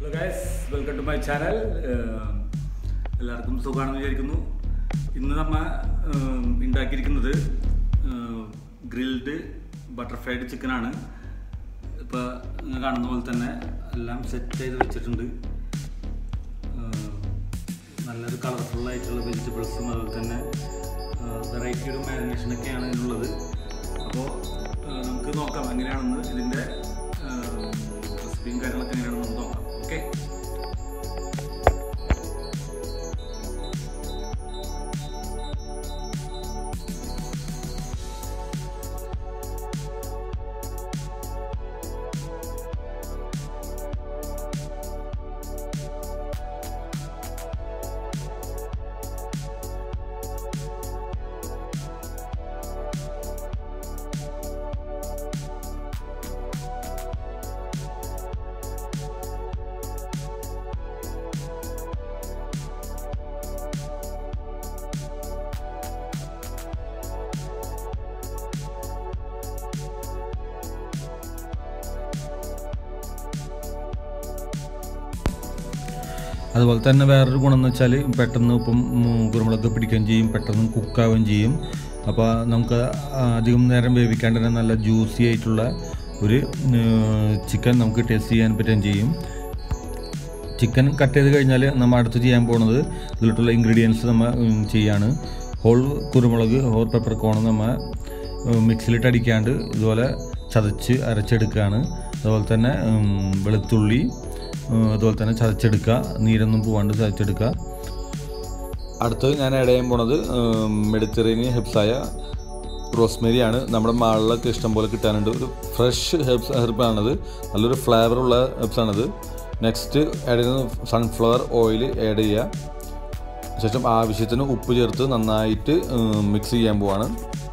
hello guys welcome to my channel എല്ലാവർക്കും സുഖമാണെന്ന് വിചാരിക്കുന്നു ഇന്ന് നമ്മ ഏഹ്, ഉണ്ടാക്കിയിരിക്കുന്നത് ഗ്രിൽഡ് ബട്ടർഫ്ലൈഡ് ചിക്കനാണ് ഇപ്പോൾ നിങ്ങൾ കാണുന്ന പോലെ തന്നെ എല്ലാം സെറ്റ് ചെയ്ത് വെച്ചിട്ടുണ്ട് ഏഹ്, നല്ലൊരു കളർഫുൾ ആയിട്ടുള്ള വെജിറ്റബിൾസും അതുപോലെ തന്നെ വെറൈറ്റിയുടെ മാരിനേഷനൊക്കെയാണ് ഇതിനുള്ളത് അപ്പോൾ നമുക്ക് നോക്കാം എങ്ങനെയാണെന്ന് ഇതിൻ്റെ റെസിപ്പിയും കാര്യങ്ങളൊക്കെ എങ്ങനെയാണെന്ന് നമുക്ക് നോക്കാം ഓക്കെ അതുപോലെ തന്നെ വേറൊരു ഗുണം എന്ന് വെച്ചാൽ പെട്ടെന്ന് ഇപ്പം ഉം, കുരുമുളക് പിടിക്കുകയും ചെയ്യും പെട്ടെന്ന് കുക്കാവുകയും ചെയ്യും അപ്പോൾ നമുക്ക് അധികം നേരം വേവിക്കാണ്ട് തന്നെ നല്ല ജ്യൂസി ആയിട്ടുള്ള ഒരു ചിക്കൻ നമുക്ക് ടേസ്റ്റ് ചെയ്യാൻ പറ്റുകയും ചെയ്യും ചിക്കൻ കട്ട് ചെയ്ത് കഴിഞ്ഞാൽ നമ്മൾ അടുത്ത് ചെയ്യാൻ പോകുന്നത് ഇതിലോട്ടുള്ള ഇൻഗ്രീഡിയൻസ് നമ്മൾ ഉം, ചെയ്യാണ് ഹോൾ കുരുമുളക് ഹോൾ പെപ്പർ കോൺ നമ്മൾ മിക്സിയിലിട്ട് അടിക്കാണ്ട് ഇതുപോലെ ചതച്ച് അരച്ചെടുക്കുകയാണ് അതുപോലെ തന്നെ ഉം, വെളുത്തുള്ളി ഉം, അതുപോലെ തന്നെ ചതച്ചെടുക്കുക നീരൊന്നും പോവാണ്ട് ചതച്ചെടുക്കുക അടുത്തത് ഞാൻ ആഡ് ചെയ്യാൻ പോണത് മെഡിറ്ററേനിയൻ ഹെബ്സായ റോസ്മേരി ആണ് നമ്മുടെ മാളിലൊക്കെ ഇഷ്ടം പോലെ കിട്ടാനുണ്ട് ഒരു ഫ്രഷ് ഹെബ്സ് ഹെർബാണത് നല്ലൊരു ഫ്ലേവറുള്ള ഹെബ്സാണത് നെക്സ്റ്റ് ആഡ് ചെയ്യുന്നത് സൺഫ്ലവർ ഓയിൽ ആഡ് ചെയ്യുക ശേഷം ആവശ്യത്തിന് ഉപ്പ് ചേർത്ത് നന്നായിട്ട് മിക്സ് ചെയ്യാൻ പോവാണ്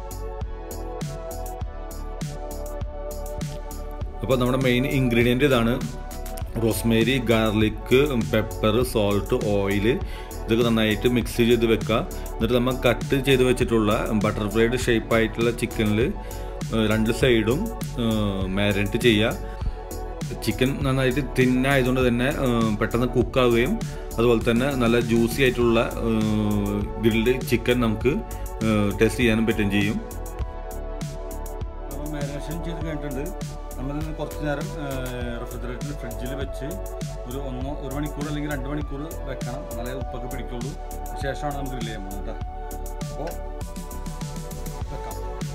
അപ്പോൾ നമ്മുടെ മെയിൻ ഇൻഗ്രീഡിയൻ്റ് ഇതാണ് rosemary garlic pepper salt oil ഇതൊക്കെ നന്നായിട്ട് മിക്സ് ചെയ്ത് വെക്കുക എന്നിട്ട് നമ്മൾ കട്ട് ചെയ്ത് വെച്ചിട്ടുള്ള ബട്ടർഫ്ലൈഡ് ഷേപ്പ് ആയിട്ടുള്ള ചിക്കനിൽ രണ്ട് സൈഡും മാരിനേറ്റ് ചെയ്യുക ചിക്കൻ നന്നായിട്ട് തിന്നായതുകൊണ്ട് തന്നെ ഏഹ്, പെട്ടെന്ന് കുക്കാവുകയും അതുപോലെ തന്നെ നല്ല ജ്യൂസി ആയിട്ടുള്ള ഗ്രിൽഡ് ചിക്കൻ നമുക്ക് ടേസ്റ്റ് ചെയ്യാനും പറ്റുകയും ചെയ്യും നമ്മൾ മാരിനേഷൻ ചെയ്ത് കഴിഞ്ഞിട്ടുണ്ട് നമ്മളിന്ന് കുറച്ച് നേരം റെഫ്രിജറേറ്ററിൽ ഫ്രിഡ്ജിൽ വെച്ച് ഒരു ഒന്നോ ഒരു മണിക്കൂർ അല്ലെങ്കിൽ രണ്ട് മണിക്കൂർ വെക്കണം എന്നാലേ ഉപ്പൊക്കെ പിടിക്കുള്ളൂ ശേഷമാണ് നമുക്ക് ഗ്രില്ല് ചെയ്യാൻ പോകുന്നത് കേട്ടോ അപ്പോൾ വെക്കാം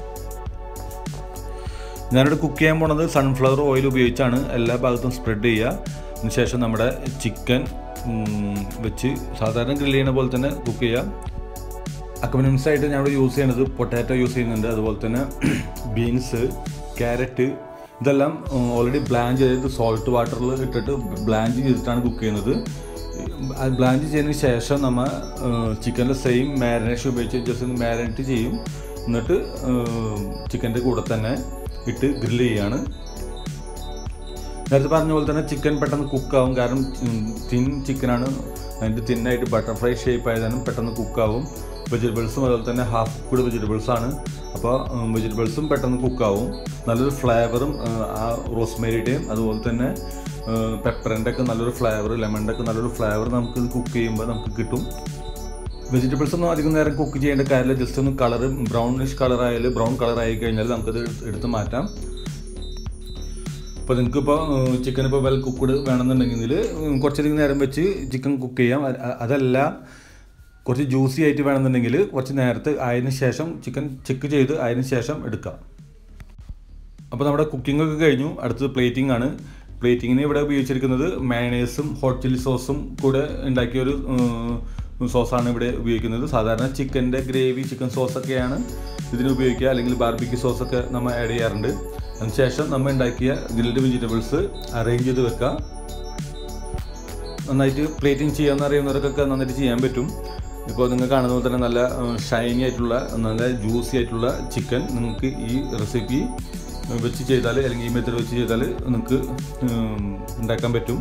ഞാനിവിടെ കുക്ക് ചെയ്യാൻ പോണത് സൺഫ്ലവർ ഓയിൽ ഉപയോഗിച്ചാണ് എല്ലാ ഭാഗത്തും സ്പ്രെഡ് ചെയ്യുക അതിനുശേഷം നമ്മുടെ ചിക്കൻ വെച്ച് സാധാരണ ഗ്രില്ല് ചെയ്യുന്ന പോലെ തന്നെ കുക്ക് ചെയ്യുക അക്കമനൻസ് ആയിട്ട് ഞാൻ ഇവിടെ യൂസ് ചെയ്യുന്നത് പൊട്ടാറ്റോ യൂസ് ചെയ്യുന്നുണ്ട് അതുപോലെ തന്നെ ബീൻസ് ക്യാരറ്റ് ഇതെല്ലാം ഓൾറെഡി ബ്ലാഞ്ച് ചെയ്ത് സോൾട്ട് വാട്ടറിൽ ഇട്ടിട്ട് ബ്ലാഞ്ച് ചെയ്തിട്ടാണ് കുക്ക് ചെയ്യുന്നത് ബ്ലാഞ്ച് ചെയ്തതിന് ശേഷം നമ്മൾ ചിക്കനിലെ സെയിം മാരിനേഷൻ ഉപയോഗിച്ച് ജസ്റ്റ് ഒന്ന് മാരിനേറ്റ് ചെയ്യും എന്നിട്ട് ചിക്കൻ്റെ കൂടെ തന്നെ ഇട്ട് ഗ്രില്ല് ചെയ്യാണ് നേരത്തെ പറഞ്ഞ പോലെ തന്നെ ചിക്കൻ പെട്ടെന്ന് കുക്കാവും കാരണം തിൻ ചിക്കനാണ് അതിൻ്റെ തിന്നായിട്ട് ബട്ടർഫ്ലൈ ഷേപ്പ് ആയതാണ് പെട്ടെന്ന് കുക്കാവും വെജിറ്റബിൾസും അതുപോലെ തന്നെ ഹാഫ് കുക്ക്ഡ് വെജിറ്റബിൾസ് ആണ് അപ്പോൾ വെജിറ്റബിൾസും പെട്ടെന്ന് കുക്കാവും നല്ലൊരു ഫ്ലേവറും ആ റോസ്മേരിയുടെയും അതുപോലെ തന്നെ പെപ്പറിൻ്റെ ഒക്കെ നല്ലൊരു ഫ്ലേവർ ലെമണിൻ്റെ ഒക്കെ നല്ലൊരു ഫ്ലേവർ നമുക്ക് ഇത് കുക്ക് ചെയ്യുമ്പോൾ നമുക്ക് കിട്ടും വെജിറ്റബിൾസ് ഒന്നും അധികം നേരം കുക്ക് ചെയ്യേണ്ട കാര്യമില്ല ജസ്റ്റ് ഒന്ന് കളർ ബ്രൗണിഷ് കളർ ആയാലും ബ്രൗൺ കളർ ആയി കഴിഞ്ഞാൽ നമുക്കത് എടുത്ത് മാറ്റാം ഇപ്പോൾ നിങ്ങൾക്ക് ഇപ്പോൾ ചിക്കൻ ഇപ്പോൾ വെൽ കുക്ക്ഡ് വേണമെന്നുണ്ടെങ്കിൽ കുറച്ചധികം നേരം വെച്ച് ചിക്കൻ കുക്ക് ചെയ്യാം അ- അ- അതല്ല കുറച്ച് ജ്യൂസി ആയിട്ട് വേണമെന്നുണ്ടെങ്കിൽ കുറച്ച് നേരത്തെ ആയതിനു ശേഷം ചിക്കൻ ചെക്ക് ചെയ്ത് അതിന് ശേഷം എടുക്കാം അപ്പോൾ നമ്മുടെ കുക്കിംഗ് ഒക്കെ കഴിഞ്ഞു അടുത്തത് പ്ലേറ്റിംഗ് ആണ് പ്ലേറ്റിങ്ങിന് ഇവിടെ ഉപയോഗിച്ചിരിക്കുന്നത് മയണേഴ്സും ഹോട്ട് ചില്ലി സോസും കൂടെ ഉണ്ടാക്കിയ ഒരു സോസാണ് ഇവിടെ ഉപയോഗിക്കുന്നത് സാധാരണ ചിക്കൻ്റെ ഗ്രേവി ചിക്കൻ സോസൊക്കെയാണ് ഇതിന് ഉപയോഗിക്കുക അല്ലെങ്കിൽ ബാർബിക്യൂ സോസൊക്കെ നമ്മൾ ആഡ് ചെയ്യാറുണ്ട് അതിനുശേഷം നമ്മൾ ഉണ്ടാക്കിയ ഗ്രിൽഡ് വെജിറ്റബിൾസ് അറേഞ്ച് ചെയ്ത് വെക്കുക നന്നായിട്ട് പ്ലേറ്റിംഗ് ചെയ്യാമെന്ന് അറിയുന്നവർക്കൊക്കെ നന്നായിട്ട് ചെയ്യാൻ പറ്റും ഇപ്പോൾ നിങ്ങൾ കാണുന്ന പോലെ തന്നെ നല്ല ഷൈനി ആയിട്ടുള്ള നല്ല ജ്യൂസി ആയിട്ടുള്ള ചിക്കൻ നിങ്ങൾക്ക് ഈ റെസിപ്പി വെച്ച് ചെയ്താൽ അല്ലെങ്കിൽ ഈ മെത്തേഡ് വെച്ച് ചെയ്താൽ നിങ്ങൾക്ക് ഉം, ഉണ്ടാക്കാൻ പറ്റും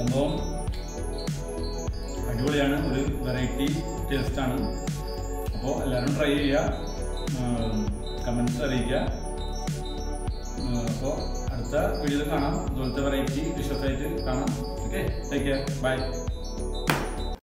സംഭവം അടിപൊളിയാണ് ഒരു വെറൈറ്റി ടേസ്റ്റാണ് അപ്പോൾ എല്ലാവരും ട്രൈ ചെയ്യുക കമൻസ് അറിയിക്കുക അപ്പോൾ അടുത്ത വീഡിയോയിൽ കാണാം ഇതുപോലത്തെ വെറൈറ്റി ഡിഷസ് ആയിട്ട് കാണാം ഓക്കെ ടേക്ക് കെയർ ബൈ